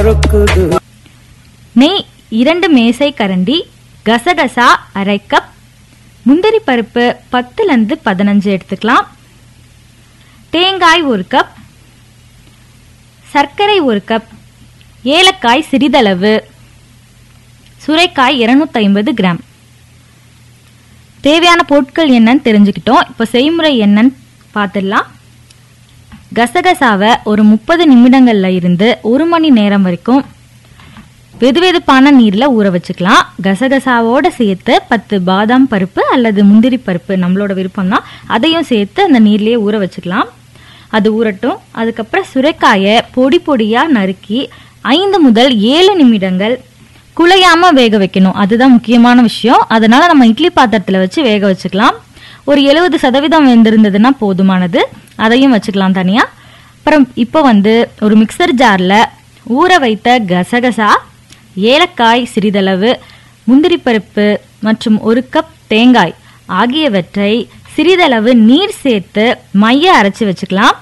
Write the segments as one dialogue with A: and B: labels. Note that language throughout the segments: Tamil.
A: பறக்குது
B: நெய் இரண்டு மேசை கரண்டி கசகசா அரை கப் முந்திரி பருப்பு பத்துலேருந்து பதினஞ்சு எடுத்துக்கலாம் தேங்காய் ஒரு கப் சர்க்கரை ஒரு கப் ஏலக்காய் சிறிதளவு சுரைக்காய் 250 ஐம்பது கிராம் தேவையான பொருட்கள் என்னன்னு தெரிஞ்சுக்கிட்டோம் இப்போ செய்முறை என்னன்னு பார்த்துடலாம் கசகசாவை ஒரு முப்பது நிமிடங்கள்ல இருந்து ஒரு மணி நேரம் வரைக்கும் வெதுவெதுப்பான நீர்ல ஊற வச்சுக்கலாம் கசகசாவோட சேர்த்து பத்து பாதாம் பருப்பு அல்லது முந்திரி பருப்பு நம்மளோட விருப்பம் தான் அதையும் சேர்த்து அந்த நீர்லயே ஊற வச்சுக்கலாம் அது ஊறட்டும் அதுக்கப்புறம் சுரைக்காயை பொடி பொடியா நறுக்கி ஐந்து முதல் ஏழு நிமிடங்கள் குழையாம வேக வைக்கணும் அதுதான் முக்கியமான விஷயம் அதனால நம்ம இட்லி பாத்திரத்துல வச்சு வேக வச்சுக்கலாம் ஒரு எழுபது சதவீதம் வெந்திருந்ததுன்னா போதுமானது அதையும் வச்சுக்கலாம் தனியா அப்புறம் இப்போ வந்து ஒரு மிக்சர் ஜார்ல ஊற வைத்த கசகசா ஏலக்காய் சிறிதளவு முந்திரி பருப்பு மற்றும் ஒரு கப் தேங்காய் ஆகியவற்றை சிறிதளவு நீர் சேர்த்து மைய அரைச்சு வச்சுக்கலாம்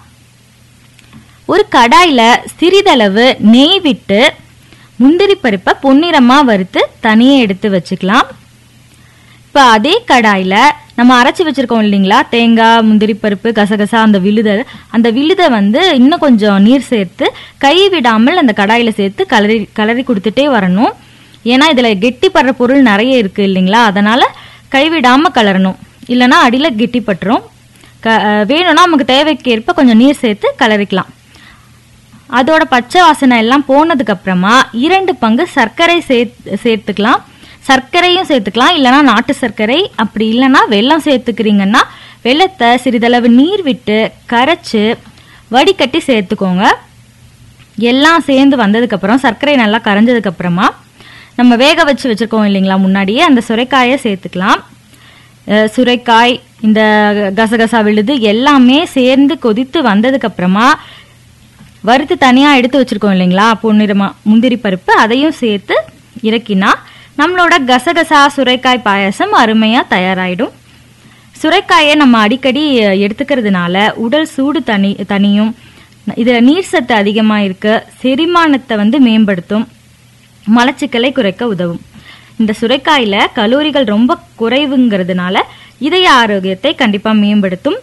B: ஒரு கடாயில சிறிதளவு நெய் விட்டு முந்திரி பருப்பை பொன்னிறமா வறுத்து தனியே எடுத்து வச்சுக்கலாம் இப்போ அதே கடாயில நம்ம அரைச்சி வச்சிருக்கோம் இல்லைங்களா தேங்காய் முந்திரி பருப்பு கசகசா அந்த விழுதை அந்த விழுதை வந்து இன்னும் கொஞ்சம் நீர் சேர்த்து கை விடாமல் அந்த கடாயில சேர்த்து கலரி கலரி கொடுத்துட்டே வரணும் ஏன்னா இதுல கெட்டிப்படுற பொருள் நிறைய இருக்கு இல்லைங்களா அதனால கைவிடாம கலரணும் இல்லைன்னா அடியில கெட்டிப்பட்டுரும் க அஹ் வேணும்னா நமக்கு தேவைக்கேற்ப கொஞ்சம் நீர் சேர்த்து கலரிக்கலாம் அதோட பச்சை வாசனை எல்லாம் போனதுக்கு அப்புறமா இரண்டு பங்கு சர்க்கரை சேர்த்து சேர்த்துக்கலாம் சர்க்கரையும் சேர்த்துக்கலாம் இல்லைன்னா நாட்டு சர்க்கரை அப்படி இல்லைன்னா வெல்லம் சேர்த்துக்கிறீங்கன்னா வெள்ளத்தை சிறிதளவு நீர் விட்டு கரைச்சு வடிகட்டி சேர்த்துக்கோங்க எல்லாம் சேர்ந்து வந்ததுக்கு அப்புறம் சர்க்கரை நல்லா கரைஞ்சதுக்கு அப்புறமா நம்ம வேக வச்சு வச்சிருக்கோம் இல்லைங்களா முன்னாடியே அந்த சுரைக்காயை சேர்த்துக்கலாம் அஹ் சுரைக்காய் இந்த கசகசா விழுது எல்லாமே சேர்ந்து கொதித்து வந்ததுக்கு அப்புறமா வறுத்து தனியா எடுத்து வச்சிருக்கோம் இல்லைங்களா பொன்னிறமா முந்திரி பருப்பு அதையும் சேர்த்து இறக்கினா நம்மளோட கசகசா சுரைக்காய் பாயாசம் அருமையா தயாராயிடும் சுரைக்காயை நம்ம அடிக்கடி அஹ், எடுத்துக்கிறதுனால உடல் சூடு தனி தனியும் இதுல நீர் சத்து அதிகமா இருக்கு செரிமானத்தை வந்து மேம்படுத்தும் மலச்சிக்கலை குறைக்க உதவும் இந்த சுரைக்காயில கலோரிகள் ரொம்ப குறைவுங்கிறதுனால இதய ஆரோக்கியத்தை கண்டிப்பா மேம்படுத்தும்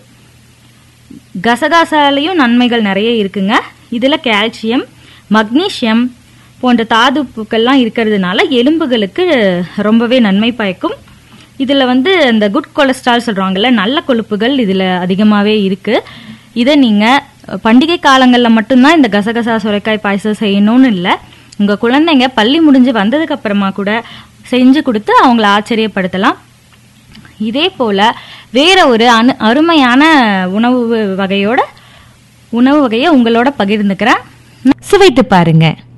B: கசகசாலையும் நன்மைகள் நிறைய இருக்குங்க இதுல கால்சியம் மக்னீசியம் போன்ற தாதுப்புக்கள்லாம் இருக்கிறதுனால எலும்புகளுக்கு ரொம்பவே நன்மை பயக்கும் இதுல வந்து இந்த குட் கொலஸ்ட்ரால் சொல்றாங்கல்ல நல்ல கொழுப்புகள் இதுல அதிகமாவே இருக்கு இதை நீங்க பண்டிகை காலங்கள்ல மட்டும்தான் இந்த கசகசா சுரைக்காய் பாயசம் செய்யணும்னு இல்லை உங்க குழந்தைங்க பள்ளி முடிஞ்சு வந்ததுக்கு அப்புறமா கூட செஞ்சு கொடுத்து அவங்கள ஆச்சரியப்படுத்தலாம் இதே போல வேற ஒரு அனு அருமையான உணவு வகையோட உணவு வகையை உங்களோட பகிர்ந்துக்கிறேன்
C: சுவைத்து பாருங்க